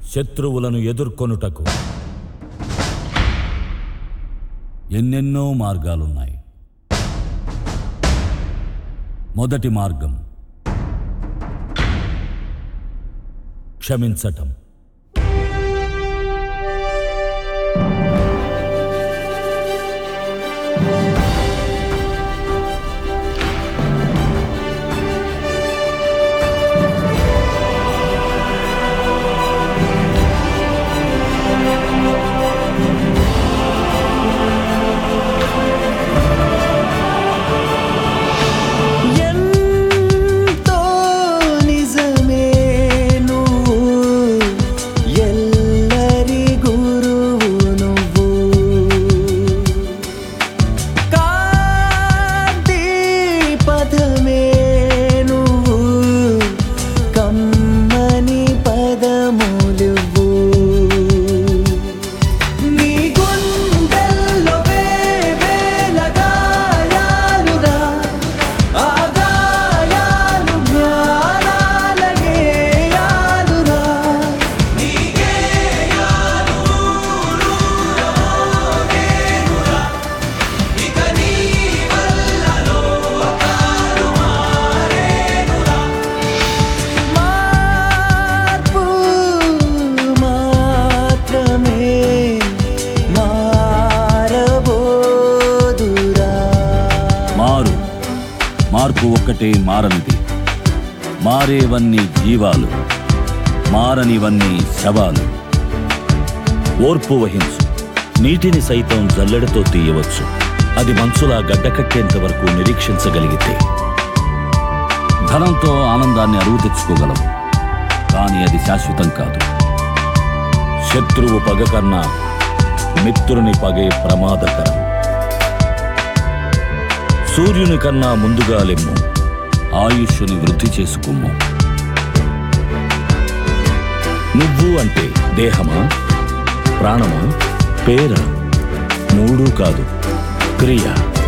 శత్రువులను ఎదుర్కొనుటకు ఎన్నెన్నో మార్గాలున్నాయి మొదటి మార్గం క్షమించటం ఎంతో నిజమే నువ్వు ఎల్లరి గురువు నువ్వు కాంతి పదమే నువ్వు కమ్మని పదములువు నీ గుండెల్లో వేవేల గాయాలురా ఆ గాయాలు జ్ఞానాల గేయాలురా మార్పు మాత్రమే మారబోదురా మారు మార్పు ఒక్కటే మారనిది మారేవన్నీ జీవాలు మారనివన్నీ శవాలు ఓర్పు వహించు నీటిని సైతం జల్లెడతో తీయవచ్చు అది మంచులా గడ్డకట్టేంత వరకు నిరీక్షించగలిగితే ధనంతో ఆనందాన్ని అరువు తెచ్చుకోగలం కానీ అది శాశ్వతం కాదు శత్రువు పగ కన్నా మిత్రుని పగే ప్రమాదకరం సూర్యుని కన్నా ముందుగా లెమ్ము ఆయుష్ని వృద్ధి చేసుకుమ్ము నువ్వు అంటే దేహమా ప్రాణమా పేర మూడూ కాదు క్రియ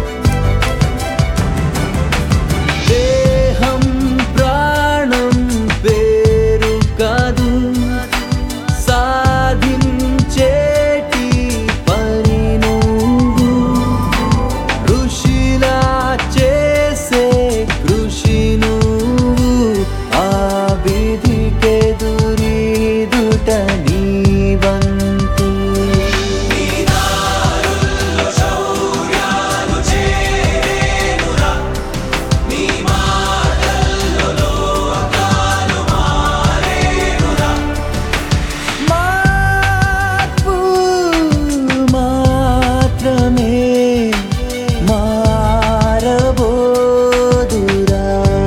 దేహం ప్రాణం పేరు కాదు సాధించేటి పని నువ్వు ఋషిలా చేసే కృషి నువ్వు ఆ విధికెదురీదుట నీ వంతు మార్పు మాత్రమే మారబోదురా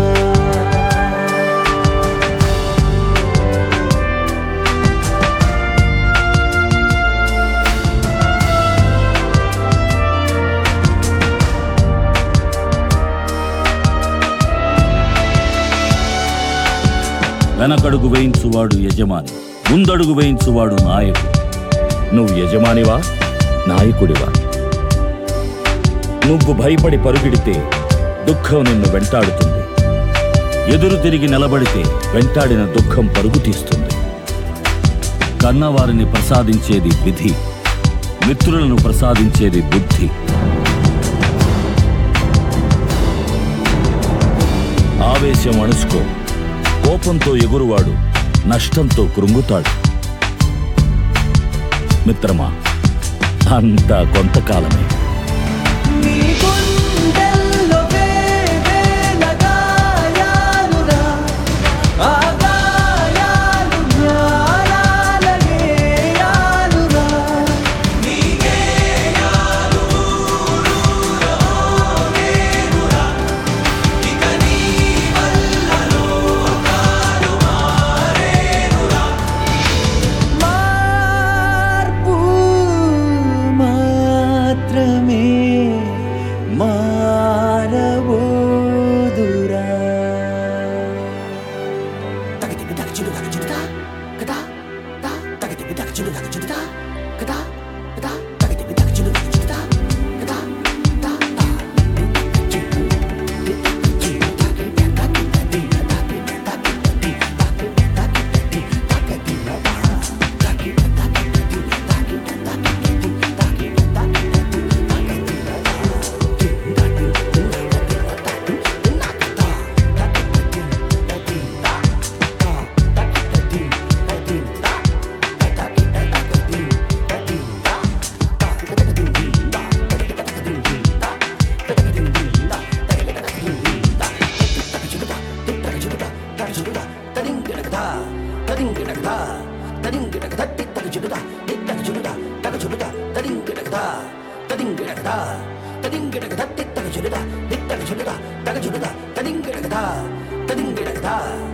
వెనకడుగు వేయించువాడు యజమాని ముందడుగు వేయించువాడు నాయకుడు నువ్వు యజమానివా నాయకుడివా నువ్వు భయపడి పరుగిడితే దుఃఖం నిన్ను వెంటాడుతుంది ఎదురు తిరిగి నిలబడితే వెంటాడిన దుఃఖం పరుగు తీస్తుంది కన్నవారిని ప్రసాదించేది విధి మిత్రులను ప్రసాదించేది బుద్ధి ఆవేశం అణుచుకో కోపంతో ఎగురువాడు నష్టంతో కృంగుతాడు మిత్రమా అంతా కొంతకాలమే నీ గుండెల్లో వేవేల గాయాలురా ఆ గాయాలు జ్ఞానాల గేయాలురా మార్పు మాత్రమే మారబోదురా తదింగిడగదా తదింగిడగదా తిత్తగ చురుదా తిత్తగ చురుదా తగ చురుదా తదింగిడగదా తదింగిడగదా